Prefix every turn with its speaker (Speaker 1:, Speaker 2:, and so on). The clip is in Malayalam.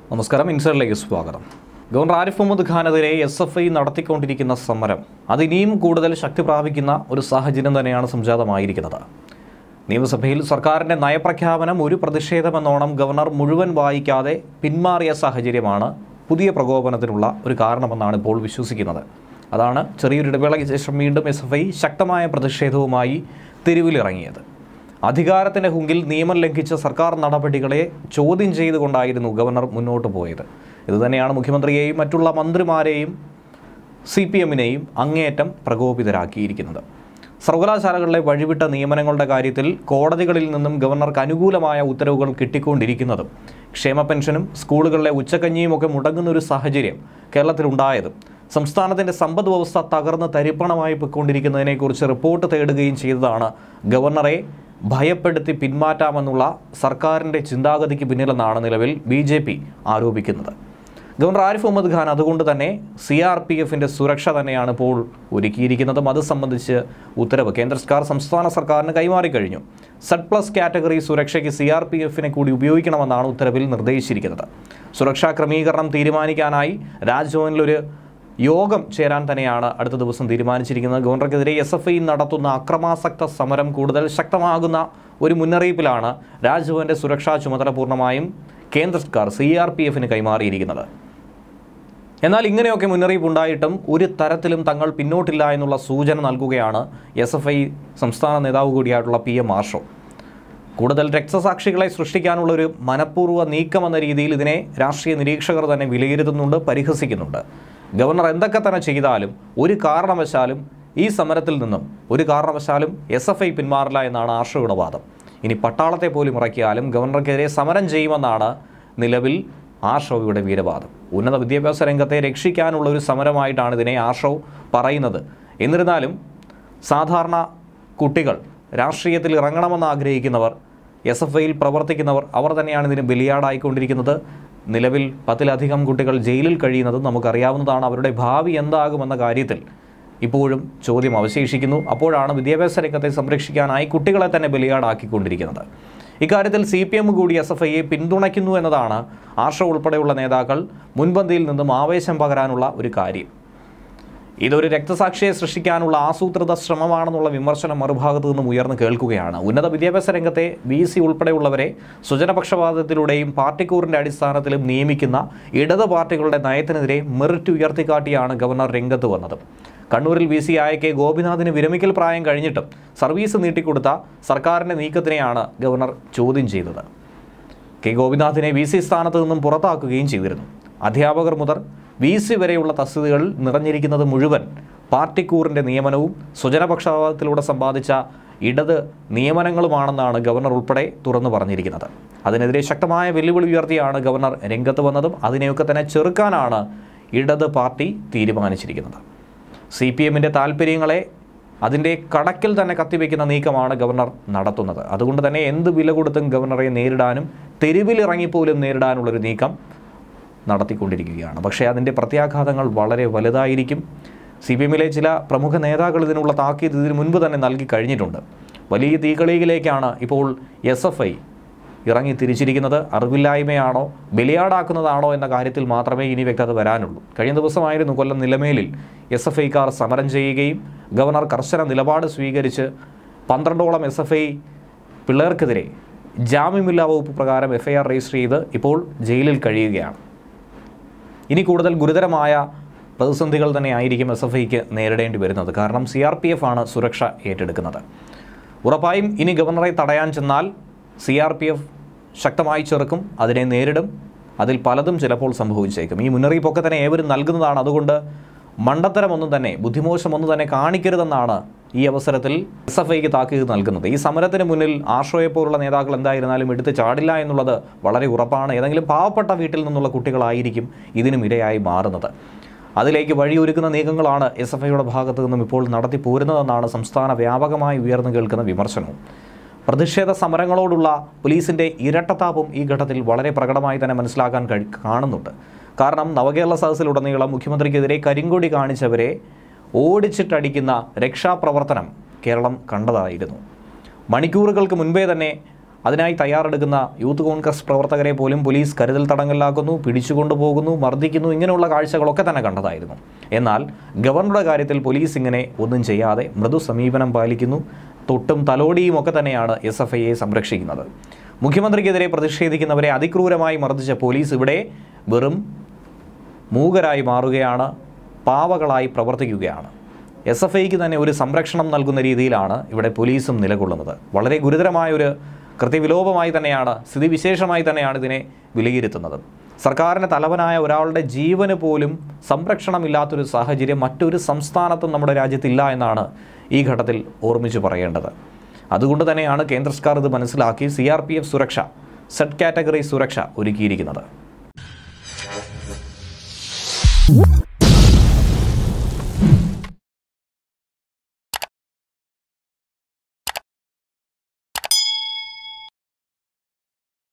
Speaker 1: നമസ്കാരം ഇൻസൈഡിലേക്ക് സ്വാഗതം ഗവർണർ ആരിഫ് മുഹമ്മദ് ഖാനെതിരെ എസ് എഫ് ഐ നടത്തിക്കൊണ്ടിരിക്കുന്ന സമരം അത് ഇനിയും കൂടുതൽ ശക്തി പ്രാപിക്കുന്ന ഒരു സാഹചര്യം തന്നെയാണ് സംജാതമായിരിക്കുന്നത് നിയമസഭയിൽ സർക്കാരിൻ്റെ നയപ്രഖ്യാപനം ഒരു പ്രതിഷേധമെന്നോണം ഗവർണർ മുഴുവൻ വായിക്കാതെ പിന്മാറിയ സാഹചര്യമാണ് പുതിയ പ്രകോപനത്തിനുള്ള ഒരു കാരണമെന്നാണ് ഇപ്പോൾ വിശ്വസിക്കുന്നത് അതാണ് ചെറിയൊരു ഇടവേളയ്ക്ക് ശേഷം വീണ്ടും എസ് എഫ് ഐ ശക്തമായ പ്രതിഷേധവുമായി തെരുവിലിറങ്ങിയത് അധികാരത്തിന്റെ ഹുങ്കിൽ നിയമം ലംഘിച്ച സർക്കാർ നടപടികളെ ചോദ്യം ചെയ്തുകൊണ്ടായിരുന്നു ഗവർണർ മുന്നോട്ട് പോയത് ഇതുതന്നെയാണ് മുഖ്യമന്ത്രിയെയും മറ്റുള്ള മന്ത്രിമാരെയും സി പി എമ്മിനെയും അങ്ങേയറ്റം പ്രകോപിതരാക്കിയിരിക്കുന്നത് സർവകലാശാലകളിലെ വഴിവിട്ട നിയമനങ്ങളുടെ കാര്യത്തിൽ കോടതികളിൽ നിന്നും ഗവർണർക്ക് അനുകൂലമായ ഉത്തരവുകൾ കിട്ടിക്കൊണ്ടിരിക്കുന്നതും ക്ഷേമ പെൻഷനും സ്കൂളുകളിലെ ഉച്ചക്കഞ്ഞിയും ഒക്കെ മുടങ്ങുന്ന ഒരു സാഹചര്യം കേരളത്തിലുണ്ടായതും സംസ്ഥാനത്തിൻ്റെ സമ്പദ് വ്യവസ്ഥ തകർന്ന് തരിപ്പണമായി പോയിക്കൊണ്ടിരിക്കുന്നതിനെക്കുറിച്ച് റിപ്പോർട്ട് തേടുകയും ചെയ്തതാണ് ഗവർണറെ ഭയപ്പെടുത്തി പിന്മാറ്റാമെന്നുള്ള സർക്കാരിൻ്റെ ചിന്താഗതിക്ക് പിന്നിലെന്നാണ് നിലവിൽ ബി ജെ പി ആരോപിക്കുന്നത് ഗവർണർ ആരിഫ് മുഹമ്മദ് ഖാൻ അതുകൊണ്ട് തന്നെ സി ആർ പി എഫിൻ്റെ സുരക്ഷ തന്നെയാണ് ഇപ്പോൾ ഒരുക്കിയിരിക്കുന്നതും അത് സംബന്ധിച്ച് ഉത്തരവ് കേന്ദ്ര സർക്കാർ സംസ്ഥാന സർക്കാരിന് കൈമാറിക്കഴിഞ്ഞു സെഡ് പ്ലസ് കാറ്റഗറി സുരക്ഷയ്ക്ക് സി ആർ പി എഫിനെ കൂടി ഉപയോഗിക്കണമെന്നാണ് ഉത്തരവിൽ നിർദ്ദേശിച്ചിരിക്കുന്നത് സുരക്ഷാ ക്രമീകരണം തീരുമാനിക്കാനായി രാജ്ഭവനിലൊരു യോഗം ചേരാൻ തന്നെയാണ് അടുത്ത ദിവസം തീരുമാനിച്ചിരിക്കുന്നത് ഗവർണർക്കെതിരെ എസ് എഫ് ഐ നടത്തുന്ന അക്രമാസക്ത സമരം കൂടുതൽ ശക്തമാകുന്ന ഒരു മുന്നറിയിപ്പിലാണ് രാജ്ഭവന്റെ സുരക്ഷാ ചുമതല പൂർണ്ണമായും കേന്ദ്ര സർക്കാർ സി ആർ പി എഫിന് കൈമാറിയിരിക്കുന്നത് എന്നാൽ ഇങ്ങനെയൊക്കെ മുന്നറിയിപ്പ് ഉണ്ടായിട്ടും ഒരു തരത്തിലും തങ്ങൾ പിന്നോട്ടില്ല എന്നുള്ള സൂചന നൽകുകയാണ് എസ് എഫ് ഐ സംസ്ഥാന നേതാവ് കൂടിയായിട്ടുള്ള പി എം ആർഷോ കൂടുതൽ രക്തസാക്ഷികളെ സൃഷ്ടിക്കാനുള്ള ഒരു മനഃപൂർവ്വ നീക്കമെന്ന രീതിയിൽ ഇതിനെ രാഷ്ട്രീയ നിരീക്ഷകർ തന്നെ വിലയിരുത്തുന്നുണ്ട് പരിഹസിക്കുന്നുണ്ട് ഗവർണർ എന്തൊക്കെ തന്നെ ചെയ്താലും ഒരു കാരണവശാലും ഈ സമരത്തിൽ നിന്നും ഒരു കാരണവശാലും എസ് എഫ് ഐ പിന്മാറില്ല എന്നാണ് ആർഷയുടെ വാദം ഇനി പട്ടാളത്തെ പോലും ഇറക്കിയാലും ഗവർണർക്കെതിരെ സമരം ചെയ്യുമെന്നാണ് നിലവിൽ ആർഷോയുടെ വീരവാദം ഉന്നത വിദ്യാഭ്യാസ രംഗത്തെ രക്ഷിക്കാനുള്ള ഒരു സമരമായിട്ടാണ് ഇതിനെ ആർഷോ പറയുന്നത് എന്നിരുന്നാലും സാധാരണ കുട്ടികൾ രാഷ്ട്രീയത്തിൽ ഇറങ്ങണമെന്ന് ആഗ്രഹിക്കുന്നവർ എസ് എഫ് ഐയിൽ പ്രവർത്തിക്കുന്നവർ അവർ തന്നെയാണ് ഇതിന് ബലിയാടായിക്കൊണ്ടിരിക്കുന്നത് നിലവിൽ പത്തിലധികം കുട്ടികൾ ജയിലിൽ കഴിയുന്നത് നമുക്കറിയാവുന്നതാണ് അവരുടെ ഭാവി എന്താകുമെന്ന കാര്യത്തിൽ ഇപ്പോഴും ചോദ്യം അവശേഷിക്കുന്നു അപ്പോഴാണ് വിദ്യാഭ്യാസ രംഗത്തെ സംരക്ഷിക്കാനായി കുട്ടികളെ തന്നെ ബലിയാടാക്കിക്കൊണ്ടിരിക്കുന്നത് ഇക്കാര്യത്തിൽ സി പി എം കൂടി എസ് എഫ് ഐയെ പിന്തുണയ്ക്കുന്നു എന്നതാണ് ആർഷ ഉൾപ്പെടെയുള്ള നേതാക്കൾ മുൻപന്തിയിൽ നിന്നും ആവേശം പകരാനുള്ള ഒരു കാര്യം ഇതൊരു രക്തസാക്ഷിയെ സൃഷ്ടിക്കാനുള്ള ആസൂത്രിത ശ്രമമാണെന്നുള്ള വിമർശനം മറുഭാഗത്തു നിന്നും ഉയർന്നു കേൾക്കുകയാണ് ഉന്നത വിദ്യാഭ്യാസ രംഗത്തെ ബി സി ഉൾപ്പെടെയുള്ളവരെ സ്വജനപക്ഷപാതത്തിലൂടെയും പാർട്ടിക്കൂറിന്റെ അടിസ്ഥാനത്തിലും നിയമിക്കുന്ന ഇടത് പാർട്ടികളുടെ നയത്തിനെതിരെ മെറിറ്റ് ഉയർത്തിക്കാട്ടിയാണ് ഗവർണർ രംഗത്ത് വന്നത് കണ്ണൂരിൽ വി സി ആയ കെ ഗോപിനാഥിന് വിരമിക്കൽ പ്രായം കഴിഞ്ഞിട്ടും സർവീസ് നീട്ടിക്കൊടുത്ത സർക്കാരിന്റെ നീക്കത്തിനെയാണ് ഗവർണർ ചോദ്യം ചെയ്തത് കെ ഗോപിനാഥിനെ വി സി സ്ഥാനത്ത് നിന്നും പുറത്താക്കുകയും ചെയ്തിരുന്നു അധ്യാപകർ മുതൽ വി സി വരെയുള്ള തസ്തികകൾ നിറഞ്ഞിരിക്കുന്നത് മുഴുവൻ പാർട്ടിക്കൂറിൻ്റെ നിയമനവും സ്വജനപക്ഷപാതത്തിലൂടെ സമ്പാദിച്ച ഇടത് നിയമനങ്ങളുമാണെന്നാണ് ഗവർണർ ഉൾപ്പെടെ തുറന്നു പറഞ്ഞിരിക്കുന്നത് അതിനെതിരെ ശക്തമായ വെല്ലുവിളി ഉയർത്തിയാണ് ഗവർണർ രംഗത്ത് വന്നതും അതിനെയൊക്കെ തന്നെ ചെറുക്കാനാണ് ഇടത് പാർട്ടി തീരുമാനിച്ചിരിക്കുന്നത് സി പി എമ്മിൻ്റെ താല്പര്യങ്ങളെ അതിൻ്റെ കടക്കിൽ തന്നെ കത്തിവെക്കുന്ന നീക്കമാണ് ഗവർണർ നടത്തുന്നത് അതുകൊണ്ട് തന്നെ എന്ത് വില കൊടുത്തും ഗവർണറെ നേരിടാനും തെരുവിലിറങ്ങിപ്പോലും നേരിടാനുള്ളൊരു നീക്കം നടത്തിക്കൊണ്ടിരിക്കുകയാണ് പക്ഷേ അതിൻ്റെ പ്രത്യാഘാതങ്ങൾ വളരെ വലുതായിരിക്കും സി പി എമ്മിലെ ചില പ്രമുഖ നേതാക്കൾ ഇതിനുള്ള താക്കീത് ഇതിനു മുൻപ് തന്നെ നൽകി കഴിഞ്ഞിട്ടുണ്ട് വലിയ തീകളിയിലേക്കാണ് ഇപ്പോൾ എസ് എഫ് ഐ ഇറങ്ങി തിരിച്ചിരിക്കുന്നത് അറിവില്ലായ്മയാണോ ബലിയാടാക്കുന്നതാണോ എന്ന കാര്യത്തിൽ മാത്രമേ ഇനി വ്യക്തത വരാനുള്ളൂ കഴിഞ്ഞ ദിവസമായിരുന്നു കൊല്ലം നിലമേലിൽ എസ് എഫ് ഐക്കാർ സമരം ചെയ്യുകയും ഗവർണർ കർശന നിലപാട് സ്വീകരിച്ച് പന്ത്രണ്ടോളം എസ് എഫ് ഐ പിള്ളേർക്കെതിരെ ജാമ്യമില്ലാ വകുപ്പ് പ്രകാരം എഫ് ഐ ആർ രജിസ്റ്റർ ചെയ്ത് ഇപ്പോൾ ജയിലിൽ കഴിയുകയാണ് ഇനി കൂടുതൽ ഗുരുതരമായ പ്രതിസന്ധികൾ തന്നെ ആയിരിക്കും എസ് എഫ് ഐക്ക് നേരിടേണ്ടി വരുന്നത് കാരണം സി ആർ പി എഫ് ആണ് സുരക്ഷ ഏറ്റെടുക്കുന്നത് ഉറപ്പായും ഇനി ഗവർണറെ തടയാൻ ചെന്നാൽ സി ആർ പി എഫ് ശക്തമായി ചെറുക്കും അതിനെ നേരിടും അതിൽ പലതും ചിലപ്പോൾ സംഭവിച്ചേക്കും ഈ മുന്നറിയിപ്പൊക്കെ തന്നെ ഏവരും നൽകുന്നതാണ് അതുകൊണ്ട് മണ്ടത്തരമൊന്നും തന്നെ ബുദ്ധിമോശമൊന്നും തന്നെ കാണിക്കരുതെന്നാണ് ഈ അവസരത്തിൽ എസ് എഫ് ഐക്ക് താക്കീത് നൽകുന്നത് ഈ സമരത്തിന് മുന്നിൽ ആശ്രയെ പോലുള്ള നേതാക്കൾ എന്തായിരുന്നാലും എടുത്ത് ചാടില്ല എന്നുള്ളത് വളരെ ഉറപ്പാണ് ഏതെങ്കിലും പാവപ്പെട്ട വീട്ടിൽ നിന്നുള്ള കുട്ടികളായിരിക്കും ഇതിനും ഇരയായി മാറുന്നത് അതിലേക്ക് വഴിയൊരുക്കുന്ന നീക്കങ്ങളാണ് എസ് എഫ് ഐയുടെ ഭാഗത്തു നിന്നും ഇപ്പോൾ നടത്തി പോരുന്നതെന്നാണ് സംസ്ഥാന വ്യാപകമായി ഉയർന്നു കേൾക്കുന്ന വിമർശനവും പ്രതിഷേധ സമരങ്ങളോടുള്ള പോലീസിൻ്റെ ഇരട്ടത്താപ്പും ഈ ഘട്ടത്തിൽ വളരെ പ്രകടമായി തന്നെ മനസ്സിലാക്കാൻ കഴി കാണുന്നുണ്ട് കാരണം നവകേരള സദസ്സിലുടനീളം മുഖ്യമന്ത്രിക്കെതിരെ കരിങ്കൊടി കാണിച്ചവരെ ഓടിച്ചിട്ടടിക്കുന്ന രക്ഷാപ്രവർത്തനം കേരളം കണ്ടതായിരുന്നു മണിക്കൂറുകൾക്ക് മുൻപേ തന്നെ അതിനായി തയ്യാറെടുക്കുന്ന യൂത്ത് കോൺഗ്രസ് പ്രവർത്തകരെ പോലും പോലീസ് കരുതൽ തടങ്കലിലാക്കുന്നു പിടിച്ചുകൊണ്ടുപോകുന്നു മർദ്ദിക്കുന്നു ഇങ്ങനെയുള്ള കാഴ്ചകളൊക്കെ തന്നെ കണ്ടതായിരുന്നു എന്നാൽ ഗവർണറുടെ കാര്യത്തിൽ പോലീസ് ഇങ്ങനെ ഒന്നും ചെയ്യാതെ മൃദു സമീപനം പാലിക്കുന്നു തൊട്ടും തലോടിയും ഒക്കെ തന്നെയാണ് എസ് എഫ് ഐയെ സംരക്ഷിക്കുന്നത് മുഖ്യമന്ത്രിക്കെതിരെ പ്രതിഷേധിക്കുന്നവരെ അതിക്രൂരമായി മർദ്ദിച്ച പോലീസ് ഇവിടെ വെറും മൂകരായി മാറുകയാണ് പാവകളായി പ്രവർത്തിക്കുകയാണ് എസ് എഫ് ഐക്ക് തന്നെ ഒരു സംരക്ഷണം നൽകുന്ന രീതിയിലാണ് ഇവിടെ പോലീസും നിലകൊള്ളുന്നത് വളരെ ഗുരുതരമായ ഒരു കൃത്യവിലോപമായി തന്നെയാണ് സ്ഥിതിവിശേഷമായി തന്നെയാണ് ഇതിനെ വിലയിരുത്തുന്നത് സർക്കാരിന് തലവനായ ഒരാളുടെ ജീവന് പോലും സംരക്ഷണമില്ലാത്തൊരു സാഹചര്യം മറ്റൊരു സംസ്ഥാനത്തും നമ്മുടെ രാജ്യത്തില്ല എന്നാണ് ഈ ഘട്ടത്തിൽ ഓർമ്മിച്ചു പറയേണ്ടത് അതുകൊണ്ട് തന്നെയാണ് കേന്ദ്ര സർക്കാർ ഇത് മനസ്സിലാക്കി സി ആർ പി എഫ് സുരക്ഷ സെഡ് കാറ്റഗറി സുരക്ഷ ഒരുക്കിയിരിക്കുന്നത്